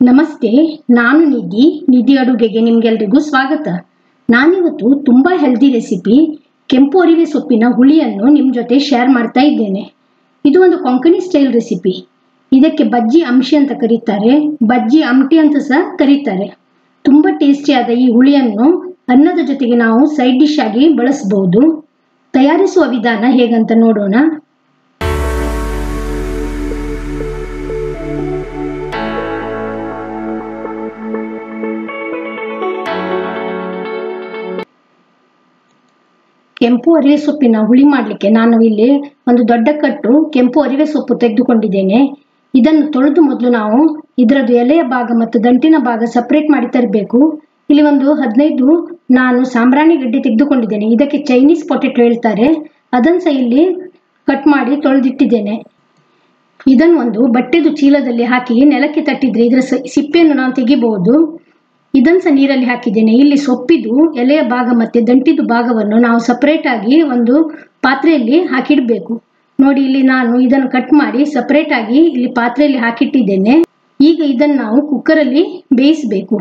ನಮಸ್ತೆ ನಾನು ನಿಧಿ ನಿಧಿ ಅಡುಗೆಗೆ ನಿಮ್ಗೆಲ್ರಿಗೂ ಸ್ವಾಗತ ನಾನಿವತ್ತು ತುಂಬ ಹೆಲ್ದಿ ರೆಸಿಪಿ ಕೆಂಪು ಅರಿವೆ ಸೊಪ್ಪಿನ ಹುಳಿಯನ್ನು ನಿಮ್ಮ ಜೊತೆ ಶೇರ್ ಮಾಡ್ತಾ ಇದ್ದೇನೆ ಇದು ಒಂದು ಕೊಂಕಣಿ ಸ್ಟೈಲ್ ರೆಸಿಪಿ ಇದಕ್ಕೆ ಬಜ್ಜಿ ಅಂಶಿ ಅಂತ ಕರೀತಾರೆ ಬಜ್ಜಿ ಆಮಟಿ ಅಂತ ಸಹ ಕರೀತಾರೆ ತುಂಬ ಟೇಸ್ಟಿಯಾದ ಈ ಹುಳಿಯನ್ನು ಅನ್ನದ ಜೊತೆಗೆ ನಾವು ಸೈಡ್ ಡಿಶ್ ಆಗಿ ಬಳಸಬಹುದು ತಯಾರಿಸುವ ವಿಧಾನ ಹೇಗಂತ ನೋಡೋಣ ಕೆಂಪು ಅರಿವೆ ಸೊಪ್ಪಿನ ಹುಳಿ ಮಾಡಲಿಕ್ಕೆ ನಾನು ಇಲ್ಲಿ ಒಂದು ದೊಡ್ಡ ಕಟ್ಟು ಕೆಂಪು ಅರಿವೆ ಸೊಪ್ಪು ತೆಗೆದುಕೊಂಡಿದ್ದೇನೆ ಇದನ್ನು ತೊಳೆದು ಮೊದಲು ನಾವು ಇದರದ್ದು ಎಲೆಯ ಭಾಗ ಮತ್ತು ದಂಟಿನ ಭಾಗ ಸಪರೇಟ್ ಮಾಡಿ ತರಬೇಕು ಇಲ್ಲಿ ಒಂದು ಹದಿನೈದು ನಾನು ಸಾಂಬ್ರಾಣಿ ಗಡ್ಡೆ ತೆಗೆದುಕೊಂಡಿದ್ದೇನೆ ಇದಕ್ಕೆ ಚೈನೀಸ್ ಪೊಟೆಟೊ ಹೇಳ್ತಾರೆ ಅದನ್ನು ಸಹ ಇಲ್ಲಿ ಕಟ್ ಮಾಡಿ ತೊಳೆದಿಟ್ಟಿದ್ದೇನೆ ಇದನ್ನು ಒಂದು ಬಟ್ಟೆದು ಚೀಲದಲ್ಲಿ ಹಾಕಿ ನೆಲಕ್ಕೆ ತಟ್ಟಿದ್ರೆ ಇದರ ಸಿಪ್ಪೆಯನ್ನು ನಾವು ತೆಗಿಬಹುದು ಇದನ್ನು ಸಹ ನೀರಲ್ಲಿ ಹಾಕಿದ್ದೇನೆ ಇಲ್ಲಿ ಸೊಪ್ಪಿದು ಎಲೆಯ ಭಾಗ ಮತ್ತು ದಂಟಿದು ಭಾಗವನ್ನು ನಾವು ಸಪರೇಟ್ ಆಗಿ ಒಂದು ಪಾತ್ರೆಯಲ್ಲಿ ಹಾಕಿಡಬೇಕು ನೋಡಿ ಇಲ್ಲಿ ನಾನು ಇದನ್ನು ಕಟ್ ಮಾಡಿ ಸಪರೇಟ್ ಆಗಿ ಇಲ್ಲಿ ಪಾತ್ರೆಯಲ್ಲಿ ಹಾಕಿಟ್ಟಿದ್ದೇನೆ ಈಗ ಇದನ್ನು ನಾವು ಕುಕ್ಕರಲ್ಲಿ ಬೇಯಿಸಬೇಕು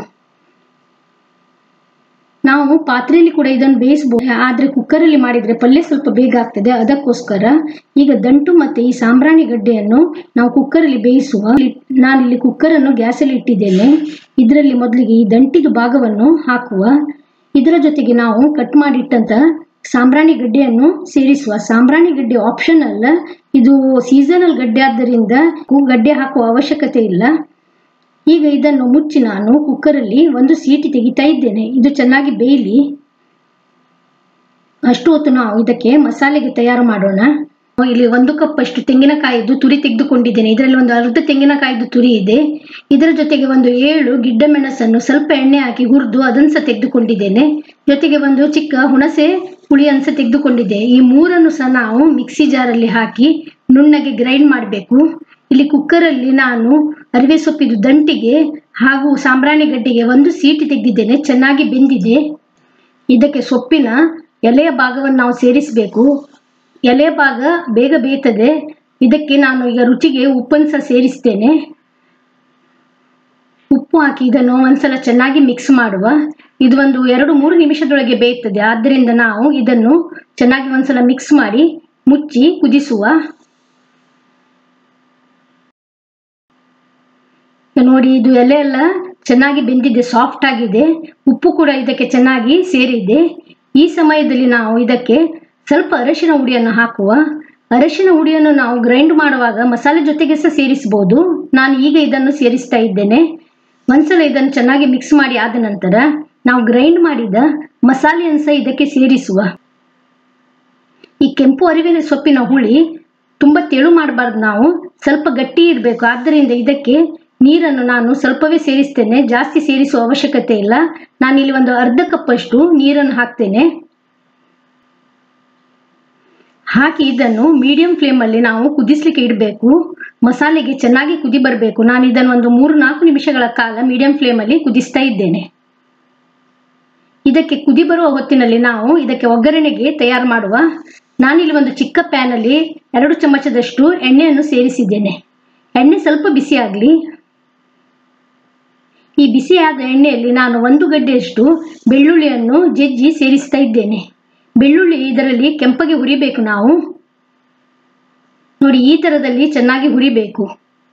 ನಾವು ಪಾತ್ರೆಯಲ್ಲಿ ಕೂಡ ಇದನ್ನು ಬೇಯಿಸಬಹುದು ಆದರೆ ಕುಕ್ಕರಲ್ಲಿ ಮಾಡಿದರೆ ಪಲ್ಯ ಸ್ವಲ್ಪ ಬೇಗ ಆಗ್ತದೆ ಅದಕ್ಕೋಸ್ಕರ ಈಗ ದಂಟು ಮತ್ತು ಈ ಸಾಂಬ್ರಾಣಿ ಗಡ್ಡೆಯನ್ನು ನಾವು ಕುಕ್ಕರಲ್ಲಿ ಬೇಯಿಸುವ ನಾನಿಲ್ಲಿ ಕುಕ್ಕರನ್ನು ಗ್ಯಾಸಲ್ಲಿ ಇಟ್ಟಿದ್ದೇನೆ ಇದರಲ್ಲಿ ಮೊದಲಿಗೆ ಈ ದಂಟಿದು ಭಾಗವನ್ನು ಹಾಕುವ ಇದರ ಜೊತೆಗೆ ನಾವು ಕಟ್ ಮಾಡಿಟ್ಟಂತ ಸಾಂಬ್ರಾಣಿ ಗಡ್ಡೆಯನ್ನು ಸೇರಿಸುವ ಸಾಂಬ್ರಾಣಿ ಗಡ್ಡೆ ಆಪ್ಷನಲ್ ಇದು ಸೀಸನಲ್ ಗಡ್ಡೆ ಆದ್ದರಿಂದ ಗಡ್ಡೆ ಹಾಕುವ ಅವಶ್ಯಕತೆ ಇಲ್ಲ ಈಗ ಇದನ್ನು ಮುಚ್ಚಿ ನಾನು ಕುಕ್ಕರಲ್ಲಿ ಒಂದು ಸೀಟಿ ತೆಗಿತಾ ಇದ್ದೇನೆ ಇದು ಚೆನ್ನಾಗಿ ಬೇಯಲಿ ಅಷ್ಟು ಹೊತ್ತು ನಾವು ಇದಕ್ಕೆ ಮಸಾಲೆಗೆ ತಯಾರು ಮಾಡೋಣ ಇಲ್ಲಿ ಒಂದು ಕಪ್ ಅಷ್ಟು ತೆಂಗಿನಕಾಯಿದು ತುರಿ ತೆಗೆದುಕೊಂಡಿದ್ದೇನೆ ಇದರಲ್ಲಿ ಒಂದು ಅರ್ಧ ತೆಂಗಿನಕಾಯಿದು ತುರಿ ಇದೆ ಇದರ ಜೊತೆಗೆ ಒಂದು ಏಳು ಗಿಡ್ಡ ಮೆಣಸನ್ನು ಸ್ವಲ್ಪ ಎಣ್ಣೆ ಹಾಕಿ ಹುರಿದು ಅದನ್ನು ಸಹ ತೆಗೆದುಕೊಂಡಿದ್ದೇನೆ ಜೊತೆಗೆ ಒಂದು ಚಿಕ್ಕ ಹುಣಸೆ ಹುಳಿಯನ್ನು ಸಹ ತೆಗೆದುಕೊಂಡಿದ್ದೆ ಈ ಮೂರನ್ನು ಸಹ ನಾವು ಮಿಕ್ಸಿ ಜಾರಲ್ಲಿ ಹಾಕಿ ನುಣ್ಣಗೆ ಗ್ರೈಂಡ್ ಮಾಡಬೇಕು ಇಲ್ಲಿ ಕುಕ್ಕರಲ್ಲಿ ನಾನು ಅರಿವೆ ಸೊಪ್ಪಿದು ದಂಟಿಗೆ ಹಾಗೂ ಸಾಂಬ್ರಾಣಿ ಗಡ್ಡೆಗೆ ಒಂದು ಸೀಟಿ ತೆಗೆದಿದ್ದೇನೆ ಚೆನ್ನಾಗಿ ಬೆಂದಿದೆ ಇದಕ್ಕೆ ಸೊಪ್ಪಿನ ಎಲೆಯ ಭಾಗವನ್ನು ನಾವು ಸೇರಿಸಬೇಕು ಎಲೆಯ ಭಾಗ ಬೇಗ ಬೇಯ್ತದೆ ಇದಕ್ಕೆ ನಾನು ಈಗ ರುಚಿಗೆ ಉಪ್ಪನ್ನು ಸಹ ಸೇರಿಸ್ತೇನೆ ಉಪ್ಪು ಹಾಕಿ ಇದನ್ನು ಒಂದ್ಸಲ ಚೆನ್ನಾಗಿ ಮಿಕ್ಸ್ ಮಾಡುವ ಇದು ಒಂದು ಎರಡು ಮೂರು ನಿಮಿಷದೊಳಗೆ ಬೇಯ್ತದೆ ಆದ್ದರಿಂದ ನಾವು ಇದನ್ನು ಚೆನ್ನಾಗಿ ಒಂದ್ಸಲ ಮಿಕ್ಸ್ ಮಾಡಿ ಮುಚ್ಚಿ ಕುದಿಸುವ ನೋಡಿ ಇದು ಎಲೆ ಎಲ್ಲ ಚೆನ್ನಾಗಿ ಬೆಂದಿದೆ ಸಾಫ್ಟ್ ಆಗಿದೆ ಉಪ್ಪು ಕೂಡ ಇದಕ್ಕೆ ಚೆನ್ನಾಗಿ ಸೇರಿದೆ ಈ ಸಮಯದಲ್ಲಿ ನಾವು ಇದಕ್ಕೆ ಸ್ವಲ್ಪ ಅರಶಿನ ಹುಡಿಯನ್ನು ಹಾಕುವ ಅರಶಿನ ಹುಡಿಯನ್ನು ನಾವು ಗ್ರೈಂಡ್ ಮಾಡುವಾಗ ಮಸಾಲೆ ಜೊತೆಗೆ ಸಹ ಸೇರಿಸಬಹುದು ನಾನು ಈಗ ಇದನ್ನು ಸೇರಿಸ್ತಾ ಇದ್ದೇನೆ ಒಂದ್ಸಲ ಇದನ್ನು ಚೆನ್ನಾಗಿ ಮಿಕ್ಸ್ ಮಾಡಿ ಆದ ನಂತರ ನಾವು ಗ್ರೈಂಡ್ ಮಾಡಿದ ಮಸಾಲೆಯನ್ನು ಸಹ ಇದಕ್ಕೆ ಸೇರಿಸುವ ಈ ಕೆಂಪು ಅರಿವಿನ ಸೊಪ್ಪಿನ ಹುಳಿ ತುಂಬ ತೆಳು ಮಾಡಬಾರ್ದು ನಾವು ಸ್ವಲ್ಪ ಗಟ್ಟಿ ಇರಬೇಕು ಆದ್ದರಿಂದ ಇದಕ್ಕೆ ನೀರನ್ನು ನಾನು ಸ್ವಲ್ಪವೇ ಸೇರಿಸ್ತೇನೆ ಜಾಸ್ತಿ ಸೇರಿಸುವ ಅವಶ್ಯಕತೆ ಇಲ್ಲ ನಾನಿಲ್ಲಿ ಒಂದು ಅರ್ಧ ಕಪ್ ಅಷ್ಟು ನೀರನ್ನು ಹಾಕ್ತೇನೆ ಹಾಕಿ ಇದನ್ನು ಮೀಡಿಯಂ ಫ್ಲೇಮಲ್ಲಿ ನಾವು ಕುದಿಸ್ಲಿಕ್ಕೆ ಇಡಬೇಕು ಮಸಾಲೆಗೆ ಚೆನ್ನಾಗಿ ಕುದಿ ಬರಬೇಕು ನಾನು ಇದನ್ನು ಒಂದು ಮೂರು ನಾಲ್ಕು ನಿಮಿಷಗಳ ಕಾಲ ಮೀಡಿಯಂ ಫ್ಲೇಮಲ್ಲಿ ಕುದಿಸ್ತಾ ಇದ್ದೇನೆ ಇದಕ್ಕೆ ಕುದಿ ಬರುವ ಹೊತ್ತಿನಲ್ಲಿ ನಾವು ಇದಕ್ಕೆ ಒಗ್ಗರಣೆಗೆ ತಯಾರು ಮಾಡುವ ನಾನಿಲ್ಲಿ ಒಂದು ಚಿಕ್ಕ ಪ್ಯಾನಲ್ಲಿ ಎರಡು ಚಮಚದಷ್ಟು ಎಣ್ಣೆಯನ್ನು ಸೇರಿಸಿದ್ದೇನೆ ಎಣ್ಣೆ ಸ್ವಲ್ಪ ಬಿಸಿ ಆಗಲಿ ಈ ಬಿಸಿಯಾದ ಎಣ್ಣೆಯಲ್ಲಿ ನಾನು ಒಂದು ಗಡ್ಡೆಯಷ್ಟು ಬೆಳ್ಳುಳ್ಳಿಯನ್ನು ಜಜ್ಜಿ ಸೇರಿಸ್ತಾ ಇದ್ದೇನೆ ಬೆಳ್ಳುಳ್ಳಿ ಇದರಲ್ಲಿ ಕೆಂಪಗೆ ಹುರಿಬೇಕು ನಾವು ನೋಡಿ ಈ ಥರದಲ್ಲಿ ಚೆನ್ನಾಗಿ ಹುರಿಬೇಕು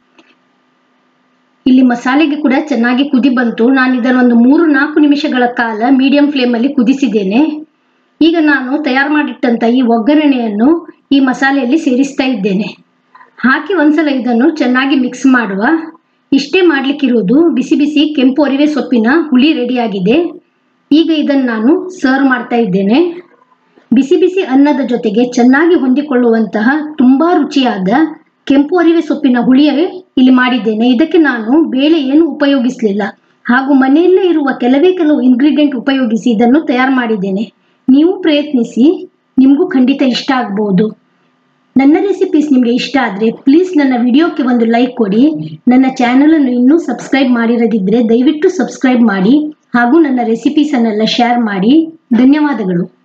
ಇಲ್ಲಿ ಮಸಾಲೆಗೆ ಕೂಡ ಚೆನ್ನಾಗಿ ಕುದಿ ಬಂತು ನಾನು ಇದನ್ನು ಒಂದು ಮೂರು ನಾಲ್ಕು ನಿಮಿಷಗಳ ಕಾಲ ಮೀಡಿಯಂ ಫ್ಲೇಮಲ್ಲಿ ಕುದಿಸಿದ್ದೇನೆ ಈಗ ನಾನು ತಯಾರು ಮಾಡಿಟ್ಟಂತ ಈ ಒಗ್ಗರಣೆಯನ್ನು ಈ ಮಸಾಲೆಯಲ್ಲಿ ಸೇರಿಸ್ತಾ ಇದ್ದೇನೆ ಹಾಕಿ ಒಂದ್ಸಲ ಇದನ್ನು ಚೆನ್ನಾಗಿ ಮಿಕ್ಸ್ ಮಾಡುವ ಇಷ್ಟೇ ಮಾಡಲಿಕ್ಕಿರೋದು ಬಿಸಿ ಬಿಸಿ ಕೆಂಪು ಅರಿವೆ ಸೊಪ್ಪಿನ ಹುಳಿ ರೆಡಿಯಾಗಿದೆ ಈಗ ಇದನ್ನು ನಾನು ಸರ್ವ್ ಮಾಡ್ತಾ ಇದ್ದೇನೆ ಬಿಸಿ ಬಿಸಿ ಅನ್ನದ ಜೊತೆಗೆ ಚೆನ್ನಾಗಿ ಹೊಂದಿಕೊಳ್ಳುವಂತಹ ತುಂಬ ರುಚಿಯಾದ ಕೆಂಪು ಅರಿವೆ ಸೊಪ್ಪಿನ ಹುಳಿಯ ಇಲ್ಲಿ ಮಾಡಿದ್ದೇನೆ ಇದಕ್ಕೆ ನಾನು ಬೇಳೆ ಏನು ಉಪಯೋಗಿಸಲಿಲ್ಲ ಹಾಗೂ ಮನೆಯಲ್ಲೇ ಇರುವ ಕೆಲವೇ ಕೆಲವು ಇಂಗ್ರೀಡಿಯೆಂಟ್ ಉಪಯೋಗಿಸಿ ಇದನ್ನು ತಯಾರು ಮಾಡಿದ್ದೇನೆ ನೀವು ಪ್ರಯತ್ನಿಸಿ ನಿಮಗೂ ಖಂಡಿತ ಇಷ್ಟ ಆಗ್ಬೋದು ನನ್ನ ರೆಸಿಪೀಸ್ ನಿಮಗೆ ಇಷ್ಟ ಆದರೆ ಪ್ಲೀಸ್ ನನ್ನ ವಿಡಿಯೋಕ್ಕೆ ಒಂದು ಲೈಕ್ ಕೊಡಿ ನನ್ನ ಚಾನಲನ್ನು ಇನ್ನೂ ಸಬ್ಸ್ಕ್ರೈಬ್ ಮಾಡಿರದಿದ್ದರೆ ದಯವಿಟ್ಟು ಸಬ್ಸ್ಕ್ರೈಬ್ ಮಾಡಿ ಹಾಗೂ ನನ್ನ ರೆಸಿಪೀಸನ್ನೆಲ್ಲ ಶೇರ್ ಮಾಡಿ ಧನ್ಯವಾದಗಳು